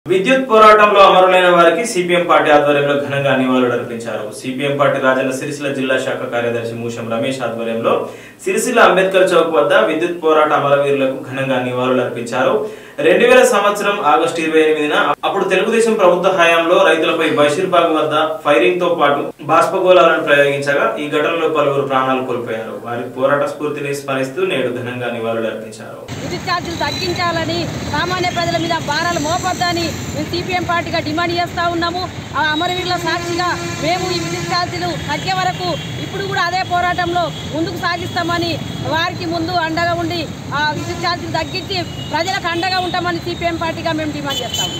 విద్యుత్ పోరాటంలో అమరులైన వారికి సిపిఎం పార్టీ ఆధ్వర్యంలో ఘనంగా నివాళులర్పించారు సిపిఎం పార్టీ రాజన్న సిరిసిల్ల జిల్లా శాఖ కార్యదర్శి మూషం రమేష్ ఆధ్వర్యంలో సిరిసిల్ల అంబేద్కర్ చౌక్ వద్ద విద్యుత్ పోరాట అమరవీరులకు ఘనంగా నివాళులర్పించారు రెండు వేల సంవత్సరం ఆగస్టు ఇరవై ఎనిమిదిన అప్పుడు తెలుగుదేశం ప్రభుత్వ హయాంలో రైతులపై బషీర్బాగ్ వద్ద ఫైరింగ్ తో పాటు బాష్పగోళాలను ప్రయోగించగా ఈ ఘటనలో పలువురు ప్రాణాలు కోల్పోయారు వారి పోరాట స్ఫూర్తిని స్మరిస్తూ నేడు ఘనంగా నివాళులర్పించారు విద్యుత్ ఛార్జీలు తగ్గించాలని సామాన్య ప్రజల మీద భారాలు మోపొద్దని మేము సిపిఎం పార్టీగా డిమాండ్ చేస్తూ ఉన్నాము ఆ అమరవీరుల సాక్షిగా మేము ఈ విద్యుత్ ఛార్జీలు తగ్గే వరకు ఇప్పుడు కూడా అదే పోరాటంలో ముందుకు సాగిస్తామని వారికి ముందు అండగా ఉండి ఆ విద్యుత్ ఛార్జీలు తగ్గించి ప్రజలకు అండగా ఉంటామని సిపిఎం పార్టీగా మేము డిమాండ్ చేస్తాము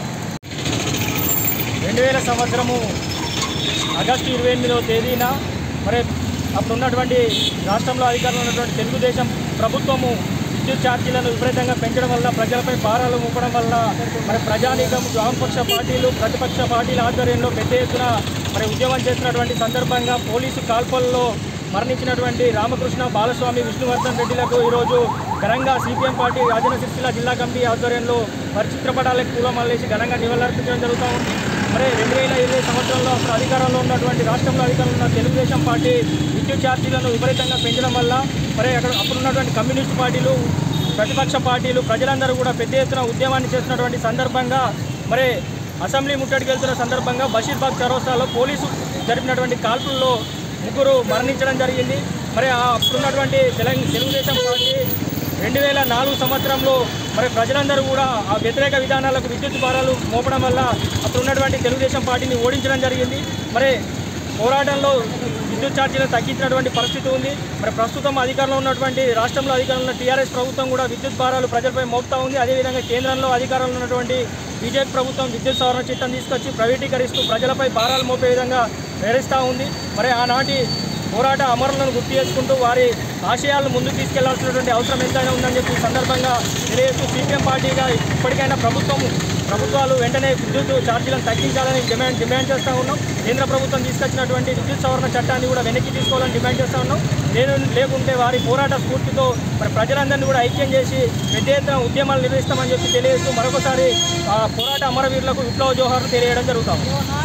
రెండు వేల సంవత్సరము ఆగస్టు ఇరవై ఎనిమిదవ తేదీన మరి అప్పుడు ఉన్నటువంటి రాష్ట్రంలో అధికారంలో ఉన్నటువంటి తెలుగుదేశం ప్రభుత్వము విద్యుత్ ఛార్జీలను విపరీతంగా పెంచడం వల్ల ప్రజలపై భారాలు మోపడం వల్ల మరి ప్రజానీకం వామపక్ష పార్టీలు ప్రతిపక్ష పార్టీల ఆధ్వర్యంలో పెద్ద ఎత్తున మరి ఉద్యమం చేస్తున్నటువంటి సందర్భంగా పోలీసు కాల్పల్లో మరణించినటువంటి రామకృష్ణ బాలస్వామి విష్ణువర్ధన్ రెడ్డిలకు ఈరోజు ఘనంగా సిపిఎం పార్టీ రాజన్న సిరిసిల్ల జిల్లా కమిటీ ఆధ్వర్యంలో వారి చిత్రపటాలకు పూలమాలేసి ఘనంగా నివాళులర్పించడం జరుగుతూ ఉంది మరి రెండు వేల ఇరవై సంవత్సరంలో అప్పుడు అధికారంలో ఉన్నటువంటి రాష్ట్రంలో అధికారంలో ఉన్న తెలుగుదేశం పార్టీ విద్యుత్ ఛార్జీలను విపరీతంగా పెంచడం వల్ల మరి అక్కడ అప్పుడు ఉన్నటువంటి కమ్యూనిస్ట్ పార్టీలు ప్రతిపక్ష పార్టీలు ప్రజలందరూ కూడా పెద్ద ఎత్తున ఉద్యమాన్ని చేస్తున్నటువంటి సందర్భంగా మరి అసెంబ్లీ ముట్టడికి వెళ్తున్న సందర్భంగా బషీర్బాగ్ చౌరస్తాలో పోలీసు జరిపినటువంటి కాల్పుల్లో ముగ్గురు మరణించడం జరిగింది మరి ఆ అప్పుడున్నటువంటి తెలంగాణ తెలుగుదేశం పార్టీ రెండు వేల నాలుగు సంవత్సరంలో మరి ప్రజలందరూ కూడా ఆ వ్యతిరేక విధానాలకు విద్యుత్ భారాలు మోపడం వల్ల అప్పుడు ఉన్నటువంటి తెలుగుదేశం పార్టీని ఓడించడం జరిగింది మరి పోరాటంలో విద్యుత్ ఛార్జీలను తగ్గించినటువంటి పరిస్థితి ఉంది మరి ప్రస్తుతం అధికారంలో ఉన్నటువంటి రాష్ట్రంలో అధికారంలో ఉన్న టీఆర్ఎస్ ప్రభుత్వం కూడా విద్యుత్ భారాలు ప్రజలపై మోపుతా ఉంది అదేవిధంగా కేంద్రంలో అధికారంలో ఉన్నటువంటి బీజేపీ ప్రభుత్వం విద్యుత్ సవరణ చట్టం తీసుకొచ్చి ప్రైవేటీకరిస్తూ ప్రజలపై భారాలు మోపే విధంగా వ్యవహరిస్తూ ఉంది మరి ఆనాటి పోరాట అమరులను గుర్తు చేసుకుంటూ వారి ఆశయాలను ముందుకు తీసుకెళ్లాల్సినటువంటి అవసరం ఎంతైనా ఉందని చెప్పి ఈ సందర్భంగా తెలియజేస్తూ సిపిఎం పార్టీగా ఇప్పటికైనా ప్రభుత్వం ప్రభుత్వాలు వెంటనే విద్యుత్ ఛార్జీలను తగ్గించాలని డిమాండ్ డిమాండ్ చేస్తూ ఉన్నాం కేంద్ర ప్రభుత్వం తీసుకొచ్చినటువంటి విద్యుత్ సవరణ చట్టాన్ని కూడా వెనక్కి తీసుకోవాలని డిమాండ్ చేస్తూ ఉన్నాం నేను లేకుంటే వారి పోరాట స్ఫూర్తితో మరి ప్రజలందరినీ కూడా ఐక్యం చేసి పెద్ద ఎత్తున ఉద్యమాలు నిర్వహిస్తామని చెప్పి తెలియజేస్తూ మరొకసారి ఆ పోరాట అమరవీరులకు విప్లవ జోహార్లు తెలియడం జరుగుతాం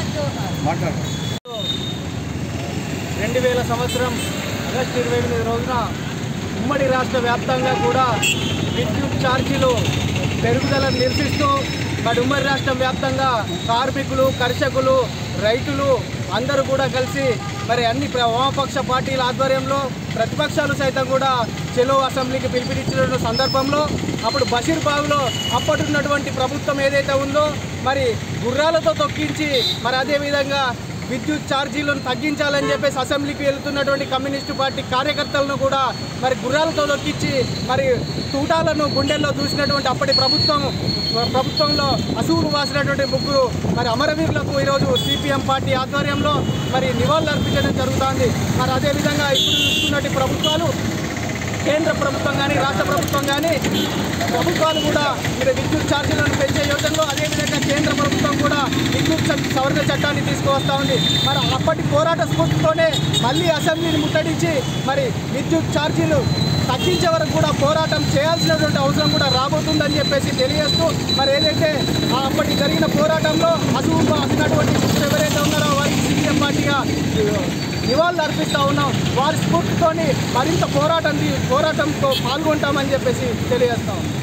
రెండు వేల సంవత్సరం ఆగస్టు ఇరవై ఎనిమిది రోజున ఉమ్మడి రాష్ట్ర వ్యాప్తంగా కూడా విద్యుత్ ఛార్జీలు పెరుగుదలను నిరసిస్తూ మరి ఉమ్మడి రాష్ట్రం వ్యాప్తంగా కార్మికులు కర్షకులు రైతులు అందరూ కూడా కలిసి మరి అన్ని ప్ర- వామపక్ష పార్టీల ఆధ్వర్యంలో ప్రతిపక్షాలు సైతం కూడా చెలో అసెంబ్లీకి పిలుపునిచ్చిన సందర్భంలో అప్పుడు బషీర్బాగ్లో అప్పటిన్నటువంటి ప్రభుత్వం ఏదైతే ఉందో మరి గుర్రాలతో తొక్కించి మరి అదేవిధంగా విద్యుత్ ఛార్జీలను తగ్గించాలని చెప్పేసి అసెంబ్లీకి వెళ్తున్నటువంటి కమ్యూనిస్టు పార్టీ కార్యకర్తలను కూడా మరి గుర్రాలతో దొక్కించి మరి తూటాలను గుండెల్లో చూసినటువంటి అప్పటి ప్రభుత్వం ప్రభుత్వంలో అసూలు వాసినటువంటి ముగ్గురు మరి అమరవీరులకు ఈరోజు సిపిఎం పార్టీ ఆధ్వర్యంలో మరి నివాళులు అర్పించడం జరుగుతోంది మరి అదేవిధంగా ఇప్పుడు చూస్తున్నటువంటి ప్రభుత్వాలు కేంద్ర ప్రభుత్వం కానీ రాష్ట్ర ప్రభుత్వం కానీ ప్రభుత్వాలు కూడా మీరు విద్యుత్ ఛార్జీలను పెంచే యోజనలో అదేవిధంగా కేంద్ర ప్రభుత్వం కూడా విద్యుత్ చ- సవరణ చట్టాన్ని తీసుకువస్తా ఉంది మరి అప్పటి పోరాట స్ఫూర్తితోనే మళ్ళీ అసెంబ్లీని ముట్టడించి మరి విద్యుత్ ఛార్జీలు తగ్గించే వరకు కూడా పోరాటం చేయాల్సినటువంటి అవసరం కూడా రాబోతుందని చెప్పేసి తెలియజేస్తూ మరి ఏదైతే ఆ అప్పటి జరిగిన పోరాటంలో అసూలు అసినటువంటి వ్యక్తులు ఎవరైతే ఉన్నారో వారికి సీఎం పార్టీగా నివాళులు అర్పిస్తూ ఉన్నాం వారి స్ఫూర్తితోని మరింత పోరాటం పోరాటంతో పాల్గొంటామని చెప్పేసి తెలియజేస్తాం